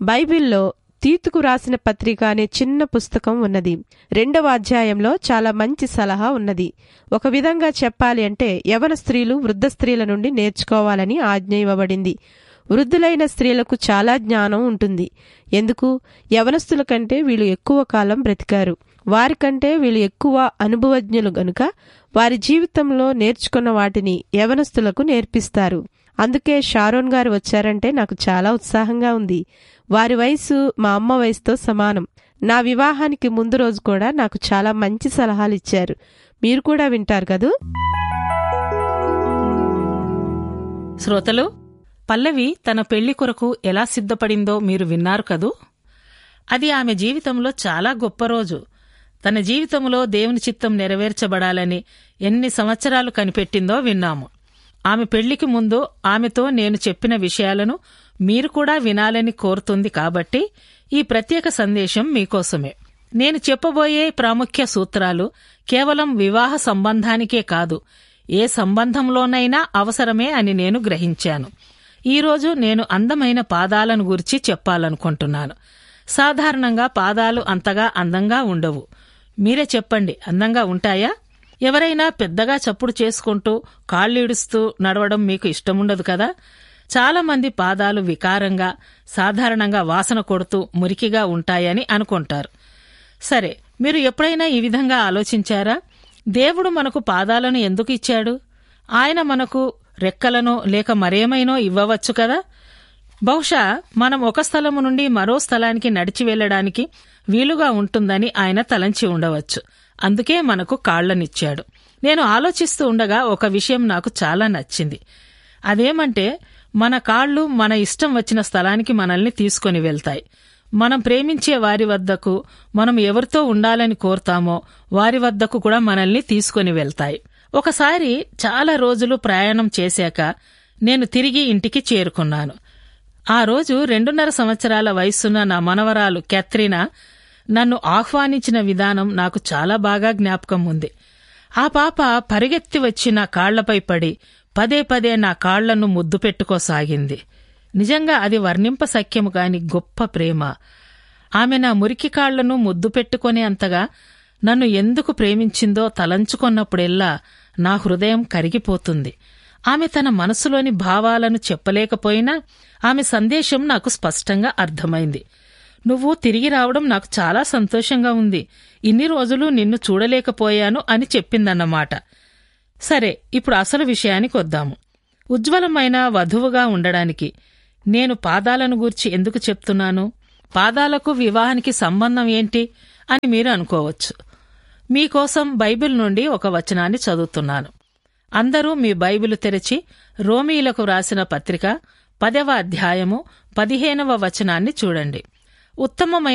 బైబిల్లో తీతుకు రాసిన పత్రిక అనే చిన్న పుస్తకం ఉన్నది రెండవ అధ్యాయంలో చాలా మంచి సలహా ఉన్నది ఒక విధంగా చెప్పాలి అంటే యవన స్త్రీలు వృద్ధ స్త్రీల నుండి నేర్చుకోవాలని ఆజ్ఞ ఇవ్వబడింది వృద్ధులైన స్త్రీలకు చాలా జ్ఞానం ఉంటుంది ఎందుకు యవనస్తుల కంటే వీళ్ళు ఎక్కువ కాలం బ్రతికారు వారికంటే వీళ్ళు ఎక్కువ అనుభవజ్ఞులు గనుక వారి జీవితంలో నేర్చుకున్న వాటిని యవనస్తులకు నేర్పిస్తారు అందుకే షారోన్ గారు వచ్చారంటే నాకు చాలా ఉత్సాహంగా ఉంది వారి వయసు మా అమ్మ వయసుతో సమానం నా వివాహానికి ముందు రోజు కూడా నాకు చాలా మంచి సలహాలు ఇచ్చారు మీరు కూడా వింటారు కదూ శ్రోతలు పల్లవి తన పెళ్లి కొరకు ఎలా సిద్ధపడిందో మీరు విన్నారు కదూ అది ఆమె జీవితంలో చాలా గొప్ప రోజు తన జీవితంలో దేవుని చిత్తం నెరవేర్చబడాలని ఎన్ని సంవత్సరాలు కనిపెట్టిందో విన్నాము ఆమె పెళ్లికి ముందు ఆమెతో నేను చెప్పిన విషయాలను మీరు కూడా వినాలని కోరుతుంది కాబట్టి ఈ ప్రత్యేక సందేశం మీకోసమే నేను చెప్పబోయే ప్రాముఖ్య సూత్రాలు కేవలం వివాహ సంబంధానికే కాదు ఏ సంబంధంలోనైనా అవసరమే అని నేను గ్రహించాను ఈరోజు నేను అందమైన పాదాలను గురించి చెప్పాలనుకుంటున్నాను సాధారణంగా పాదాలు అంతగా అందంగా ఉండవు మీరే చెప్పండి అందంగా ఉంటాయా ఎవరైనా పెద్దగా చప్పుడు చేసుకుంటూ కాళ్ళీడుస్తూ నడవడం మీకు ఇష్టముండదు కదా చాలా మంది పాదాలు వికారంగా సాధారణంగా వాసన కొడుతూ మురికిగా ఉంటాయని అనుకుంటారు సరే మీరు ఎప్పుడైనా ఈ విధంగా ఆలోచించారా దేవుడు మనకు పాదాలను ఎందుకు ఇచ్చాడు ఆయన మనకు రెక్కలనో లేక మరేమైనో ఇవ్వవచ్చు కదా బహుశా మనం ఒక స్థలము నుండి మరో స్థలానికి నడిచి వెళ్లడానికి వీలుగా ఉంటుందని ఆయన తలంచి ఉండవచ్చు అందుకే మనకు కాళ్లనిచ్చాడు నేను ఆలోచిస్తూ ఉండగా ఒక విషయం నాకు చాలా నచ్చింది అదేమంటే మన కాళ్ళు మన ఇష్టం వచ్చిన స్థలానికి మనల్ని తీసుకొని వెళ్తాయి మనం ప్రేమించే వారి వద్దకు మనం ఎవరితో ఉండాలని కోరుతామో వారి వద్దకు కూడా మనల్ని తీసుకొని వెళ్తాయి ఒకసారి చాలా రోజులు ప్రయాణం చేశాక నేను తిరిగి ఇంటికి చేరుకున్నాను ఆ రోజు రెండున్నర సంవత్సరాల వయస్సున్న నా మనవరాలు కెత్రినా నన్ను ఆహ్వానించిన విధానం నాకు చాలా బాగా జ్ఞాపకం ఉంది ఆ పాప పరిగెత్తి వచ్చి నా కాళ్లపై పడి పదే పదే నా కాళ్లను ముద్దు పెట్టుకోసాగింది నిజంగా అది వర్ణింప సఖ్యము కాని గొప్ప ప్రేమ ఆమె నా మురికి కాళ్లను ముద్దు పెట్టుకునే అంతగా నన్ను ఎందుకు ప్రేమించిందో తలంచుకొన్నప్పుడెల్లా నా హృదయం కరిగిపోతుంది ఆమె తన మనసులోని భావాలను చెప్పలేకపోయినా ఆమె సందేశం నాకు స్పష్టంగా అర్థమైంది నువ్వు తిరిగి రావడం నాకు చాలా సంతోషంగా ఉంది ఇన్ని రోజులు నిన్ను చూడలేకపోయాను అని చెప్పిందన్నమాట సరే ఇప్పుడు అసలు విషయానికి వద్దాము ఉజ్వలమైన వధువుగా ఉండడానికి నేను పాదాలను గూర్చి ఎందుకు చెప్తున్నాను పాదాలకు వివాహానికి సంబంధం ఏంటి అని మీరు అనుకోవచ్చు మీకోసం బైబిల్ నుండి ఒక వచనాన్ని చదువుతున్నాను అందరూ మీ బైబిల్ తెరిచి రోమీలకు వ్రాసిన పత్రిక పదవ అధ్యాయము పదిహేనవ వచనాన్ని చూడండి ఉత్తమమైన